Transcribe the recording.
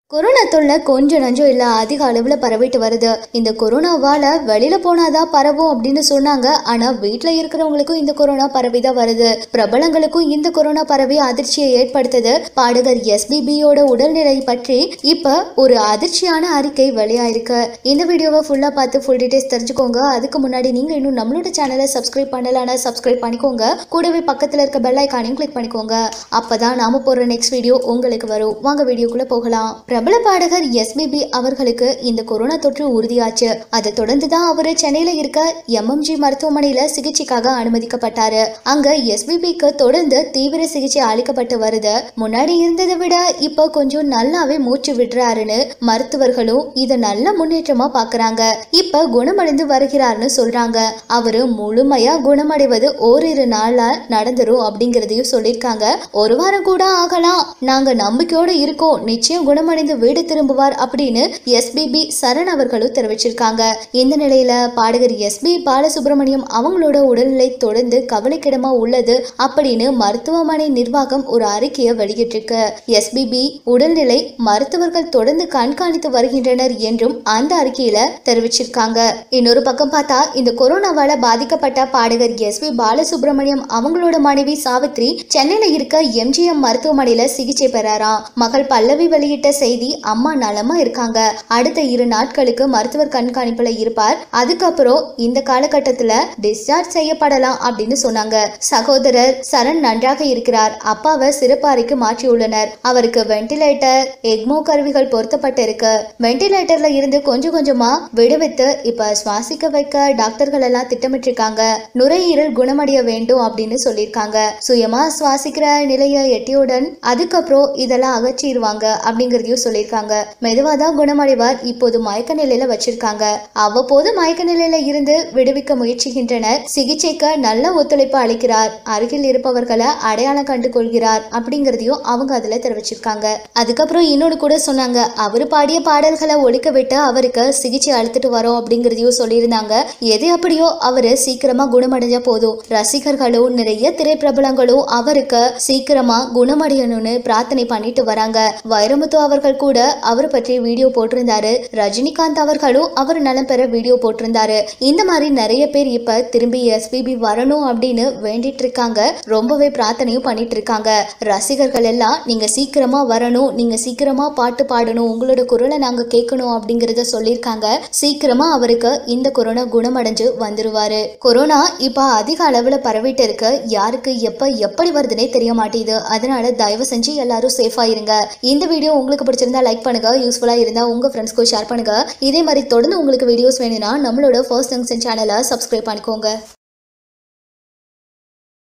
corona தொல்லை கொஞ்சம் நஞ்சம் இல்லை அதிக அளவில் பரவிட்டு வருது இந்த கொரோனாவால் வெளியில் போனாதான் பரவும் அப்படின்னு சொன்னாங்க ஆனால் வீட்டில் இருக்கிறவங்களுக்கும் இந்த கொரோனா பரவி தான் வருது பிரபலங்களுக்கும் இந்த கொரோனா பரவி அதிர்ச்சியை ஏற்படுத்துது பாடகர் எஸ்பிபியோட உடல்நிலை பற்றி இப்போ ஒரு அதிர்ச்சியான அறிக்கை வெளியாயிருக்கு இந்த வீடியோவை ஃபுல்லாக பார்த்து ஃபுல் டீடைல்ஸ் தெரிஞ்சுக்கோங்க அதுக்கு முன்னாடி நீங்கள் இன்னும் நம்மளோட சேனலை சப்ஸ்கிரைப் பண்ணலான்னா சப்ஸ்கிரைப் பண்ணிக்கோங்க கூடவே பக்கத்தில் இருக்க பெல் ஐக்கானையும் கிளிக் பண்ணிக்கோங்க அப்பதான் நாம போடுற நெக்ஸ்ட் வீடியோ உங்களுக்கு வரும் வாங்க வீடியோக்குள்ள போகலாம் பிரபல பாடகர் எஸ்பிபி அவர்களுக்கு இந்த கொரோனா தொற்று உறுதியாச்சு அதை தொடர்ந்து தான் அவரு சென்னையில இருக்க எம்எம்ஜி மருத்துவமனையில சிகிச்சைக்காக அனுமதிக்கப்பட்டாரு அங்க எஸ்பிபிக்கு தொடர்ந்து தீவிர சிகிச்சை அளிக்கப்பட்டு வருது முன்னாடி இருந்ததை விட இப்போ கொஞ்சம் நல்லாவே மூச்சு விடுறாருன்னு மருத்துவர்களும் இதை நல்ல முன்னேற்றமா பாக்குறாங்க இப்ப குணமடைந்து வருகிறார்னு சொல்றாங்க அவரு முழுமையா குணமடைவது ஓரிரு நாளா நடந்துரும் அப்படிங்கறதையும் சொல்லியிருக்காங்க ஒரு வாரம் கூட ஆகலாம் நாங்க நம்பிக்கையோட இருக்கோம் நிச்சயம் குணமடைந்து வீடு திரும்புவார் அப்படின்னு எஸ்பிபி சரண் அவர்களும் தெரிவிச்சிருக்காங்க இந்த நிலையில பாடகர் எஸ்பி பாலசுப்ரமணியம் அவங்களோட உடல்நிலை தொடர்ந்து கவலைக்கிடமா உள்ளது அப்படின்னு மருத்துவமனை நிர்வாகம் ஒரு அறிக்கையை வெளியிட்டிருக்கு எஸ்பிபி உடல்நிலை மருத்துவர்கள் தொடர்ந்து கண்காணித்து வருகின்றனர் என்றும் அந்த அறிக்கையில தெரிவிச்சிருக்காங்க இன்னொரு பக்கம் பார்த்தா இந்த கொரோனாவால பாதிக்கப்பட்ட பாடகர் எஸ்பி பாலசுப்ரமணியம் அவங்களோட மனைவி சாவித்ரி சென்னையில இருக்க எம்ஜிஎம் மருத்துவமனையில சிகிச்சை பெறாராம் மகள் பல்லவி வெளியிட்ட செய்தி அம்மா நலமா இருக்காங்க அடுத்த இரு நாட்களுக்கு மருத்துவர் கண்காணிப்புல இருப்பார் அதுக்கப்புறம் இந்த காலகட்டத்துல டிஸ்சார்ஜ் செய்யப்படலாம் அப்படின்னு சொன்னாங்க சகோதரர் சரண் நன்றாக இருக்கிறார் அப்பாவை சிறப்பு அறைக்கு மாற்றியுள்ளனர் அவருக்கு வென்டிலேட்டர் எக்மோ கருவிகள் பொருத்தப்பட்டு இருக்கு வென்டிலேட்டர்ல இருந்து கொஞ்சம் கொஞ்சமா விடுவித்து இப்ப சுவாசிக்க வைக்க டாக்டர்கள் எல்லாம் திட்டமிட்டு இருக்காங்க நுரையீரல் குணமடைய வேண்டும் அப்படின்னு சொல்லியிருக்காங்க சுயமா சுவாசிக்கிற நிலையை எட்டியுடன் அதுக்கப்புறம் இதெல்லாம் அகற்றிடுவாங்க அப்படிங்கறதையும் சொல்லியிருக்காங்க மெதுவா தான் குணமடைவார் இப்போது மயக்க நிலையில வச்சிருக்காங்க அவ்வப்போது மயக்க நிலையில இருந்து விடுவிக்க முயற்சிக்கின்றனர் சிகிச்சைக்கு நல்ல ஒத்துழைப்பு அளிக்கிறார் அருகில் இருப்பவர்களை அடையாளம் கண்டு கொள்கிறார் அப்படிங்கறதையும் அவங்க அதுல தெரிவிச்சிருக்காங்க அதுக்கப்புறம் இன்னொன்று கூட சொன்னாங்க அவர் பாடிய பாடல்களை ஒழிக்க விட்டு அவருக்கு சிகிச்சை அளித்துட்டு வரோம் அப்படிங்கறதையும் சொல்லியிருந்தாங்க எது அப்படியோ அவரு சீக்கிரமா குணமடைஞ்சா போதும் ரசிகர்களும் நிறைய திரைப்பிரபலங்களும் அவருக்கு சீக்கிரமா குணமடையணும்னு பிரார்த்தனை பண்ணிட்டு வராங்க வைரமுத்து அவர்கள் கூட அவர் பற்றி வீடியோ போட்டிருந்தாரு ரஜினிகாந்த் அவர்களும் அவர் நலம் பெற வீடியோ போட்டிருந்தாரு இந்த மாதிரி நிறைய பேர் இப்ப திரும்பி எஸ்பிபி வரணும் அப்படின்னு வேண்டிட்டு இருக்காங்க ரொம்பவே பிரார்த்தனையும் பண்ணிட்டு இருக்காங்க ரசிகர்கள் எல்லாம் நீங்க சீக்கிரமா வரணும் நீங்க சீக்கிரமா பாட்டு பாடணும் உங்களோட குரலை நாங்க கேட்கணும் அப்படிங்கறத சொல்லியிருக்காங்க சீக்கிரமா அவருக்கு இந்த கொரோனா குணமடைஞ்சு வந்துருவாரு கொரோனா இப்ப அதிக அளவுல பரவிட்டு இருக்கு யாருக்கு எப்ப எப்படி வருதுன்னே தெரிய மாட்டேங்குது அதனால தயவு செஞ்சு எல்லாரும் சேஃபா இருங்க இந்த வீடியோ உங்களுக்கு பிடிச்சிருந்தா லைக் பண்ணுங்க யூஸ்ஃபுல்லா இருந்தா உங்க ஃப்ரெண்ட்ஸ்க்கும் ஷேர் பண்ணுங்க இதே மாதிரி தொடர்ந்து உங்களுக்கு வீடியோஸ் வேணும்னா நம்மளோட ஃபர்ஸ்ட் ஜங்ஷன் சேனலை சப்ஸ்கிரைப் பண்ணிக்கோங்க